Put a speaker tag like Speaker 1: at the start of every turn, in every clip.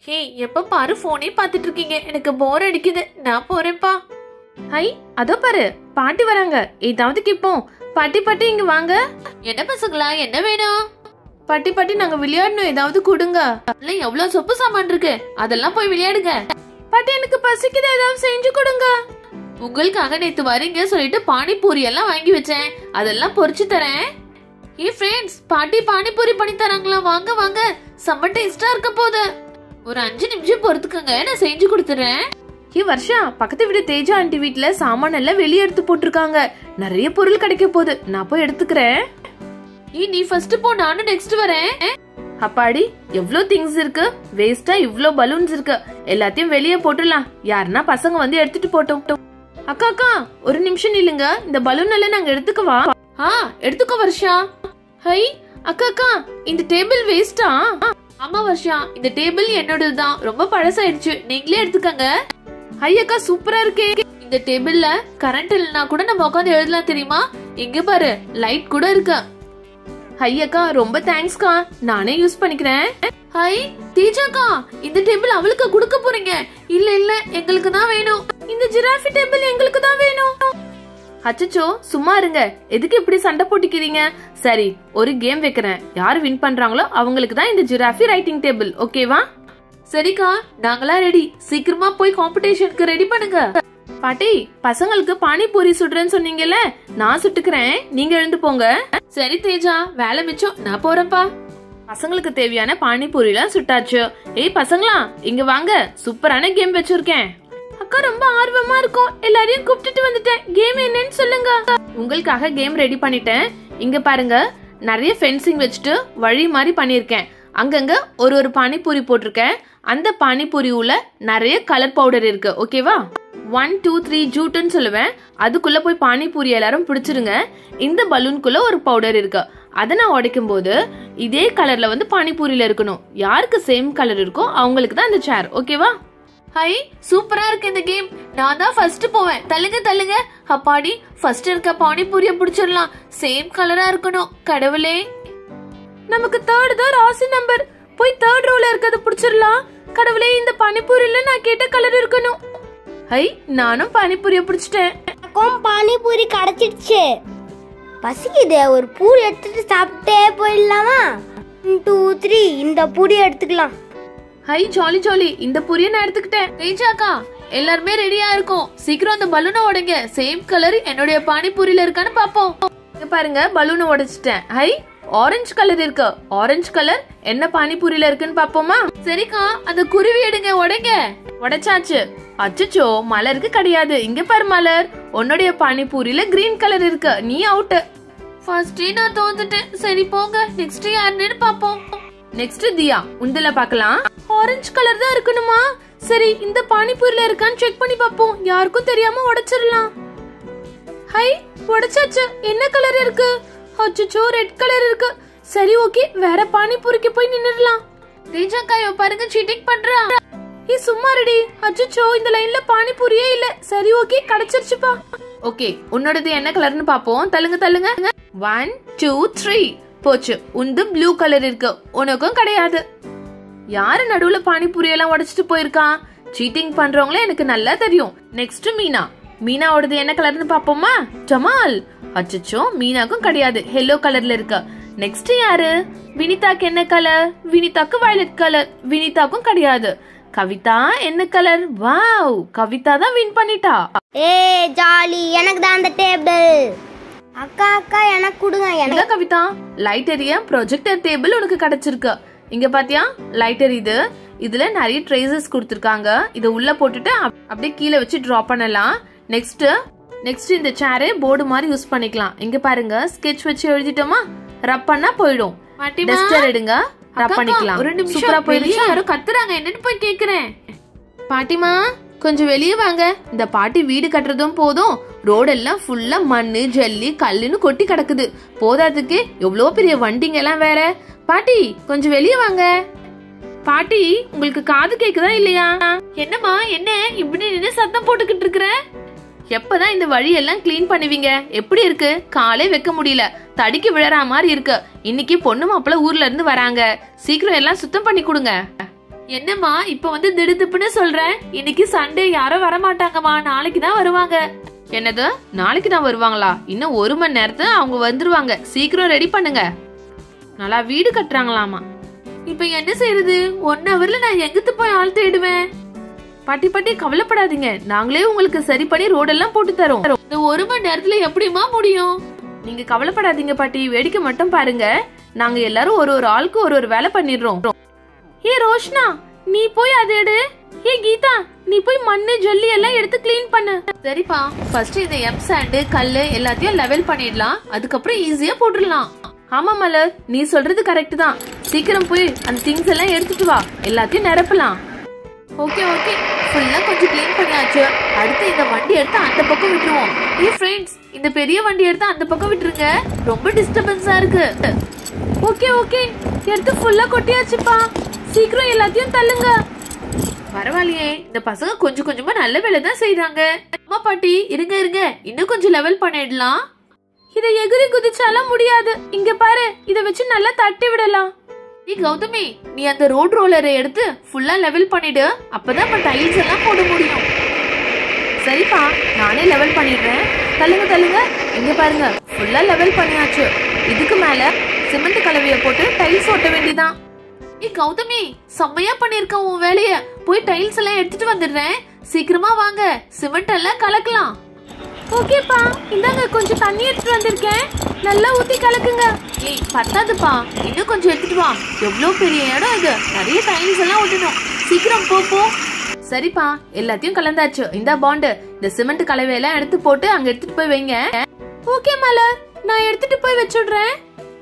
Speaker 1: ஹே எப்ப பாரு போனே பார்த்துட்டு இருக்கீங்க எனக்கு போர் அடிக்குது நான் போறேன்ப்பா ஹை அதோ பாரு பாட்டி வராங்க ஏதாவது கேட்போம் பாட்டி பாட்டி இங்க வாங்க என்ன பசங்களா என்ன வேணும் பாட்டி பாட்டி நாங்க விளையாடணும் ஏதாவது கொடுங்க இல்ல எவ்வளவு சொப்பு சாமான் இருக்கு அதெல்லாம் போய் விளையாடுங்க பாட்டி எனக்கு பசிக்குது ஏதாவது செஞ்சு கொடுங்க உங்களுக்காக நேத்து வரீங்க சொல்லிட்டு பானிபூரி எல்லாம் வாங்கி வச்சேன் அதெல்லாம் பொரிச்சு தரேன் ஏ ஃப்ரெண்ட்ஸ் பாட்டி பானிபூரி பண்ணி தராங்களா வாங்க வாங்க செம்ம டேஸ்டா இருக்க போகுது ஒரு அஞ்சு நிமிஷம் பொறுத்துக்கங்க நான் செஞ்சு கொடுத்துறேன் ஏ வர்ஷா பக்கத்து வீடு தேஜா ஆண்டி வீட்ல சாமான் எல்லாம் வெளியே எடுத்து போட்டிருக்காங்க நிறைய பொருள் கிடைக்க போகுது நான் போய் எடுத்துக்கிறேன் ஏ நீ ஃபர்ஸ்ட் போ நானும் நெக்ஸ்ட் வரேன் அப்பாடி எவ்ளோ திங்ஸ் இருக்கு வேஸ்டா இவ்ளோ பலூன்ஸ் இருக்கு எல்லாத்தையும் வெளியே போட்டுடலாம் யாருன்னா பசங்க வந்து எடுத்துட்டு போட்டோம் அக்கா அக்கா ஒரு நிமிஷம் நில்லுங்க இந்த பலூன் எல்லாம் நாங்க எடுத்துக்கவா ஆ எடுத்துக்கோ வர்ஷா ஹை அக்கா அக்கா இந்த டேபிள் வேஸ்டா ஆமா வர்ஷா இந்த டேபிள் என்னோடது தான் ரொம்ப பழசாயிடுச்சு நீங்களே எடுத்துக்கங்க ஹை அக்கா சூப்பரா இருக்கே இந்த டேபிள்ல கரண்ட் இல்லனா கூட நம்ம உட்காந்து எழுதலாம் தெரியுமா இங்க பாரு லைட் கூட இருக்கு ஹை அக்கா ரொம்ப தேங்க்ஸ்க்கா நானே யூஸ் பண்ணிக்கிறேன் ஹை தீஜாக்கா இந்த டேபிள் அவளுக்கு கொடுக்க போறீங்க இல்ல இல்ல எங்களுக்கு தான் வேணும் இந்த ஜிராஃபி டேபிள் எங்களுக்கு தான் வேணும் அச்சச்சோ சும்மா இருங்க எதுக்கு இப்படி சண்டை போட்டுக்கிறீங்க சரி ஒரு கேம் வைக்கிறேன் யார் வின் பண்றாங்களோ அவங்களுக்கு தான் இந்த ஜிராஃபி ரைட்டிங் டேபிள் ஓகேவா சரிக்கா நாங்களா ரெடி சீக்கிரமா போய் காம்படிஷனுக்கு ரெடி பண்ணுங்க பாட்டி பசங்களுக்கு பானிபூரி சுடுறேன்னு சொன்னீங்கல்ல நான் சுட்டுக்கிறேன் நீங்க எழுந்து போங்க சரி தேஜா வேலை மிச்சம் நான் போறேன்ப்பா பசங்களுக்கு தேவையான பானிபூரிலாம் சுட்டாச்சு ஏய் பசங்களா இங்க வாங்க சூப்பரான கேம் வச்சிருக்கேன் அக்கா ரொம்ப ஆர்வமா இருக்கும் எல்லாரையும் கூப்பிட்டுட்டு வந்துட்டேன் கேம் என்னன்னு சொல்லுங்க உங்களுக்காக கேம் ரெடி பண்ணிட்டேன் இங்க பாருங்க நிறைய ஃபென்சிங் வச்சுட்டு வழி மாதிரி பண்ணியிருக்கேன் அங்கங்க ஒரு ஒரு பானிபூரி போட்டிருக்கேன் அந்த பானிபூரி உள்ள நிறைய கலர் பவுடர் இருக்கு ஓகேவா ஒன் டூ த்ரீ ஜூட்டுன்னு சொல்லுவேன் அதுக்குள்ள போய் பானிபூரி எல்லாரும் பிடிச்சிருங்க இந்த பலூன்குள்ள ஒரு பவுடர் இருக்கு அதை நான் உடைக்கும் போது இதே கலர்ல வந்து பானிபூரியில இருக்கணும் யாருக்கு சேம் கலர் இருக்கோ அவங்களுக்கு தான் இந்த சேர் ஓகேவா ஹை சூப்பரா இருக்கு இந்த கேம் நான் தான் ஃபர்ஸ்ட் போவேன் தள்ளுங்க தள்ளுங்க அப்பாடி ஃபர்ஸ்ட் இருக்க பானிபூரிய பிடிச்சிடலாம் சேம் கலரா இருக்கணும் கடவுளே நமக்கு தேர்ட் தான் ராசி நம்பர் போய் தேர்ட் ரோல இருக்கிறது பிடிச்சிடலாம் கடவுளே இந்த பானிபூரியில நான் கேட்ட கலர் இருக்கணும் ஹை நானும் பானிபூரிய பிடிச்சிட்டேன்
Speaker 2: எனக்கும் பானிபூரி கிடைச்சிடுச்சு பசிக்குது ஒரு பூரி எடுத்துட்டு சாப்பிட்டே போயிடலாமா டூ த்ரீ இந்த பூரி எடுத்துக்கலாம்
Speaker 1: ஹை ஜாலி ஜாலி இந்த பூரிய நான் எடுத்துக்கிட்டேன் தேஜாக்கா எல்லாருமே ரெடியா இருக்கும் சீக்கிரம் அந்த பலூனை உடைங்க சேம் கலர் என்னுடைய பானிபூரியில இருக்கான்னு பாப்போம் இங்க பாருங்க பலூனை உடைச்சிட்டேன் ஹை ஆரஞ்சு கலர் இருக்கு ஆரஞ்சு கலர் என்ன பானிபூரியில இருக்குன்னு பாப்போமா சரிக்கா அந்த குருவி எடுங்க உடைங்க உடைச்சாச்சு அச்சச்சோ மலருக்கு கிடையாது இங்க பாரு மலர் உன்னுடைய பானிபூரியில கிரீன் கலர் இருக்கு நீ அவுட் ஃபர்ஸ்டே நான் தோந்துட்டேன் சரி போங்க நெக்ஸ்ட் யாருன்னு பாப்போம் நெக்ஸ்ட் தியா உந்துல பார்க்கலாம் ஆரஞ்சு கலர் தான் இருக்கணுமா சரி இந்த பானிபூரில இருக்கான்னு செக் பண்ணி பாப்போம் யாருக்கும் தெரியாம உடைச்சிடலாம் ஹை உடைச்சாச்சு என்ன கலர் இருக்கு அச்சச்சோ ரெட் கலர் இருக்கு சரி ஓகே வேற பானிபூரிக்கு போய் நின்னுடலாம் தேஜாக்கா இவ பாருங்க சீட்டிங் பண்றா ஏ சும்மா ரெடி அச்சச்சோ இந்த லைன்ல பானிபூரியே இல்ல சரி ஓகே கிடைச்சிருச்சுப்பா ஓகே உன்னோடது என்ன கலர்னு பாப்போம் தள்ளுங்க தள்ளுங்க ஒன் டூ த்ரீ போச்சு உந்து ப்ளூ கலர் இருக்கு உனக்கும் கிடையாது யாரு நடுவுல பானிபூரி எல்லாம் உடைச்சிட்டு போயிருக்கான் சீட்டிங் பண்றவங்களே எனக்கு நல்லா தெரியும் நெக்ஸ்ட் மீனா மீனாவோடது என்ன கலர்னு பாப்போமா ஜமால் அச்சச்சோ மீனாக்கும் கிடையாது எல்லோ கலர்ல இருக்கு நெக்ஸ்ட் யாரு வினிதாக்கு என்ன கலர் வினிதாக்கு வயலட் கலர் வினிதாக்கும் கிடையாது கவிதா என்ன கலர் வாவ் கவிதா தான் வின் பண்ணிட்டா
Speaker 2: ஏ ஜாலி எனக்கு தான் அந்த டேபிள் அக்கா அக்கா எனக்கு கொடுங்க எனக்கு
Speaker 1: எங்க கவிதா லைட் எரிய ப்ரொஜெக்டர் டேபிள் உனக்கு கிடைச்சிருக்கு இங்க பாத்தியா லைட் எரியுது இதுல நிறைய ட்ரேசஸ் கொடுத்துருக்காங்க இத உள்ள போட்டுட்டு அப்- அப்படியே கீழே வச்சு டிரா பண்ணலாம் நெக்ஸ்ட் நெக்ஸ்ட் இந்த சேரு போர்டு மாதிரி யூஸ் பண்ணிக்கலாம் இங்க பாருங்க ஸ்கெட்ச் வச்சு எழுதிட்டோமா ரப் பண்ணா போயிடும் டஸ்டர் எடுங்க ரப் பண்ணிக்கலாம் ஒரு நிமிஷம் சூப்பரா போயிடுச்சு யாரோ கத்துறாங்க என்னன்னு போய் கேக்குறேன் பாட்டிமா கொஞ்சம் வெளியே வாங்க இந்த பாட்டி வீடு கட்டுறதும் போதும் ரோடெல்லாம் ஃபுல்லா மண்ணு ஜல்லி கல்லுன்னு கொட்டி கிடக்குது போதாதுக்கு எவ்வளோ பெரிய வண்டிங்க எல்லாம் வேற பாட்டி கொஞ்சம் வெளியே வாங்க பாட்டி உங்களுக்கு காது கேக்குதா இல்லையா என்னம்மா என்ன இப்படி நின்று சத்தம் போட்டுக்கிட்டு இருக்கிற எப்பதான் இந்த வழியெல்லாம் க்ளீன் பண்ணுவீங்க எப்படி இருக்கு காலே வைக்க முடியல தடிக்கு விழற மாதிரி இருக்கு இன்னைக்கு பொண்ணு மாப்பிள்ள ஊர்ல இருந்து வராங்க சீக்கிரம் எல்லாம் சுத்தம் பண்ணி கொடுங்க என்னம்மா இப்ப வந்து திடுதிப்புன்னு சொல்றேன் இன்னைக்கு சண்டே யாரும் வர மாட்டாங்கம்மா நாளைக்கு தான் வருவாங்க என்னது நாளைக்கு தான் வருவாங்களா இன்னும் ஒரு மணி நேரத்துல அவங்க வந்துருவாங்க சீக்கிரம் ரெடி பண்ணுங்க நல்லா வீடு கட்டுறாங்களாமா இப்ப என்ன செய்யறது ஒன் ஹவர்ல நான் எங்கத்து போய் ஆள் தேடுவேன் பாட்டி பாட்டி கவலைப்படாதீங்க நாங்களே உங்களுக்கு சரி பண்ணி ரோடெல்லாம் போட்டு தரோம் இந்த ஒரு மணி நேரத்துல எப்படிமா முடியும் நீங்க கவலைப்படாதீங்க பாட்டி வேடிக்கை மட்டும் பாருங்க நாங்க எல்லாரும் ஒரு ஒரு ஆளுக்கு ஒரு ஒரு வேலை பண்ணிடுறோம் ஏ ரோஷ்னா நீ போய் அதை எடு ஏ கீதா நீ போய் மண்ணு ஜல்லி எல்லாம் எடுத்து க்ளீன் பண்ணு சரிப்பா ஃபர்ஸ்ட் இந்த எம் சாண்டு கல்லு எல்லாத்தையும் லெவல் பண்ணிடலாம் அதுக்கப்புறம் ஈஸியா போட்டுடலாம் ஆமா மலர் நீ சொல்றது கரெக்ட் தான் சீக்கிரம் போய் அந்த திங்ஸ் எல்லாம் எடுத்துட்டு வா எல்லாத்தையும் நிரப்பலாம் ஓகே ஓகே ஃபுல்லா கொஞ்சம் க்ளீன் பண்ணியாச்சு அடுத்து இந்த வண்டி எடுத்து அந்த பக்கம் விட்டுருவோம் ஏ ஃப்ரெண்ட்ஸ் இந்த பெரிய வண்டி எடுத்து அந்த பக்கம் விட்டுருங்க ரொம்ப டிஸ்டர்பன்ஸா இருக்கு ஓகே ஓகே எடுத்து ஃபுல்லா கொட்டியாச்சுப்பா சீக்கிரம் எல்லாத்தையும் தள்ளுங்க பரவாயில்லையே இந்த பசங்க கொஞ்சம் கொஞ்சமா நல்ல வேலை தான் செய்றாங்க அம்மா பாட்டி இருங்க இருங்க இன்னும் கொஞ்சம் லெவல் பண்ணிடலாம் இத எகிரி குதிச்சாலாம் முடியாது இங்க பாரு இத வச்சு நல்லா தட்டி விடலாம் நீ கௌதமி நீ அந்த ரோட் ரோலரை எடுத்து ஃபுல்லா லெவல் பண்ணிடு அப்பதான் நம்ம டைல்ஸ் எல்லாம் போட முடியும் சரிப்பா நானே லெவல் பண்ணிடுறேன் தள்ளுங்க தள்ளுங்க இங்க பாருங்க ஃபுல்லா லெவல் பண்ணியாச்சு இதுக்கு மேல சிமெண்ட் கலவைய போட்டு டைல்ஸ் ஒட்ட வேண்டியதான் ஏ கௌதமி செம்மையா பண்ணிருக்க உன் வேலைய போய் டைல்ஸ் எல்லாம் எடுத்துட்டு வந்துடுறேன் சீக்கிரமா வாங்க சிமெண்ட் எல்லாம் கலக்கலாம் ஓகேப்பா இந்தாங்க கொஞ்சம் தண்ணி எடுத்துட்டு வந்திருக்கேன் நல்லா ஊத்தி கலக்குங்க ஏய் பத்தாதுப்பா இன்னும் கொஞ்சம் எடுத்துட்டு வா எவ்வளவு பெரிய இடம் இது நிறைய டைல்ஸ் எல்லாம் ஒட்டணும் சீக்கிரம் போ போ சரிப்பா எல்லாத்தையும் கலந்தாச்சு இந்த பாண்டு இந்த சிமெண்ட் கலவையெல்லாம் எடுத்து போட்டு அங்க எடுத்துட்டு போய் வைங்க ஓகே மலர் நான் எடுத்துட்டு போய் வச்சுடுறேன்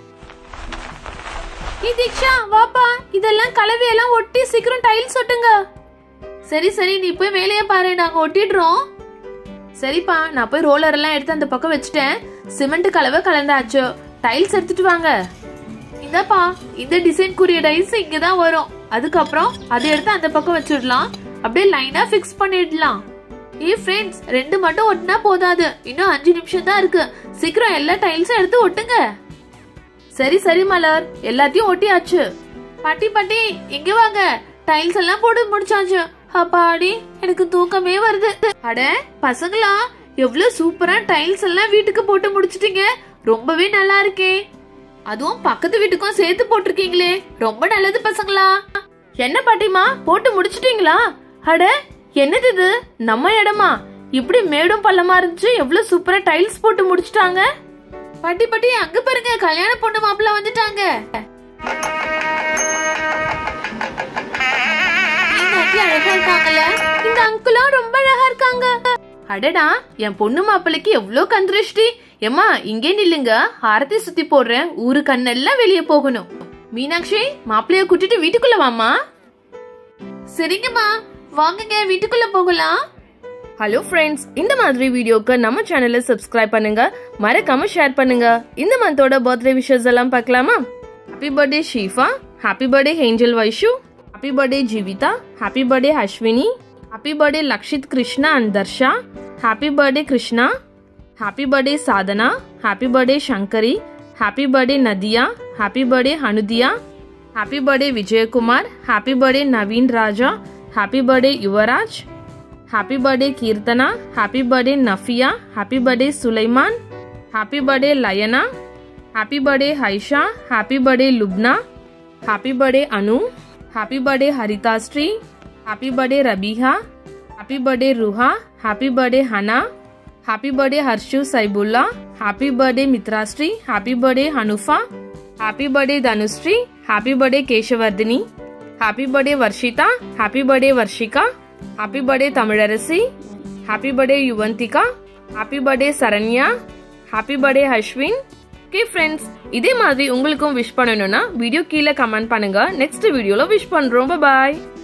Speaker 1: ஏய் தீக்ஷா வாப்பா இதெல்லாம் கலவையெல்லாம் ஒட்டி சீக்கிரம் டைல்ஸ் ஒட்டுங்க சரி சரி நீ போய் வேலையை பாரு நாங்க ஒட்டிடுறோம் சரிப்பா நான் போய் ரோலர் எல்லாம் எடுத்து அந்த பக்கம் வச்சுட்டேன் சிமெண்ட் கலவை கலந்தாச்சு டைல்ஸ் எடுத்துட்டு வாங்க இந்தாப்பா இந்த டிசைன்க்குரிய டைல்ஸ் இங்க தான் வரும் அதுக்கப்புறம் அதை எடுத்து அந்த பக்கம் வச்சிடலாம் அப்படியே லைனா ஃபிக்ஸ் பண்ணிடலாம் ஏ ஃப்ரெண்ட்ஸ் ரெண்டு மட்டும் ஒட்டினா போதாது இன்னும் அஞ்சு நிமிஷம் தான் இருக்கு சீக்கிரம் எல்லா டைல்ஸும் எடுத்து ஒட்டுங்க சரி சரி மலர் எல்லாத்தையும் ஒட்டியாச்சு பாட்டி பாட்டி இங்க வாங்க டைல்ஸ் எல்லாம் போட்டு முடிச்சாச்சு அப்பாடி எனக்கு தூக்கமே வருது அட பசங்களா எவ்வளவு சூப்பரா டைல்ஸ் எல்லாம் வீட்டுக்கு போட்டு முடிச்சிட்டீங்க ரொம்பவே நல்லா இருக்கே அதுவும் பக்கத்து வீட்டுக்கும் சேர்த்து போட்டிருக்கீங்களே ரொம்ப நல்லது பசங்களா என்ன பாட்டிமா போட்டு முடிச்சிட்டீங்களா அட என்னது இது நம்ம இடமா இப்படி மேடும் பள்ளமா இருந்துச்சு எவ்வளவு சூப்பரா டைல்ஸ் போட்டு முடிச்சிட்டாங்க பாட்டி பாட்டி அங்க பாருங்க கல்யாண பொண்ணு மாப்பிள்ள வந்துட்டாங்க மீனாட்சி அழகா இருக்காங்கல்ல இந்த அங்கிளும் ரொம்ப அழகா இருக்காங்க அடடா என் பொண்ணு மாப்பிள்ளைக்கு எவ்ளோ கந்திருஷ்டி ஏம்மா இங்கே நில்லுங்க ஆரத்தி சுத்தி போடுறேன் ஊரு கண்ணெல்லாம் வெளியே போகணும் மீனாட்சி மாப்பிள்ளைய கூட்டிட்டு வீட்டுக்குள்ள வாமா சரிங்கம்மா வாங்குங்க வீட்டுக்குள்ள போகலாம்
Speaker 3: ஹலோ ஃப்ரெண்ட்ஸ் இந்த மாதிரி வீடியோக்கு நம்ம சேனலை சப்ஸ்கிரைப் பண்ணுங்க மறக்காம ஷேர் பண்ணுங்க இந்த மந்தோட பர்த்டே விஷஸ் எல்லாம் பார்க்கலாமா happy birthday Sheefa happy birthday angel Vaishu happy birthday Jeevitha happy birthday Ashwini happy birthday Lakshith Krishna and Darsha happy birthday Krishna happy birthday Sadhana happy birthday Sankari happy birthday Nadiya happy birthday Hanudiya happy birthday Vijayakumar happy birthday Naveen Raja happy birthday Yuvaraj happy birthday Keerthana happy birthday Nafiya happy birthday Sulaiman happy birthday Layana happy birthday Haisha happy birthday Lubna happy birthday Anu happy birthday Haritha Sri happy birthday Rabiha happy birthday Ruha happy birthday Hana happy birthday Harshu Saifulla happy birthday Mithrasri happy birthday Hanufa happy birthday Dhanushree happy birthday Kesavardhini happy birthday Varshitha happy birthday Varshika happy birthday Tamilarasi happy birthday Yuvanthika happy birthday Aswin okay friends அஸ்வின் ஓகே ஃப்ரெண்ட்ஸ் இதே மாதிரி உங்களுக்கும் wish பண்ணணும்னா video கீழே comment பண்ணுங்க next வீடியோல விஷ் பண்றோம் பாய்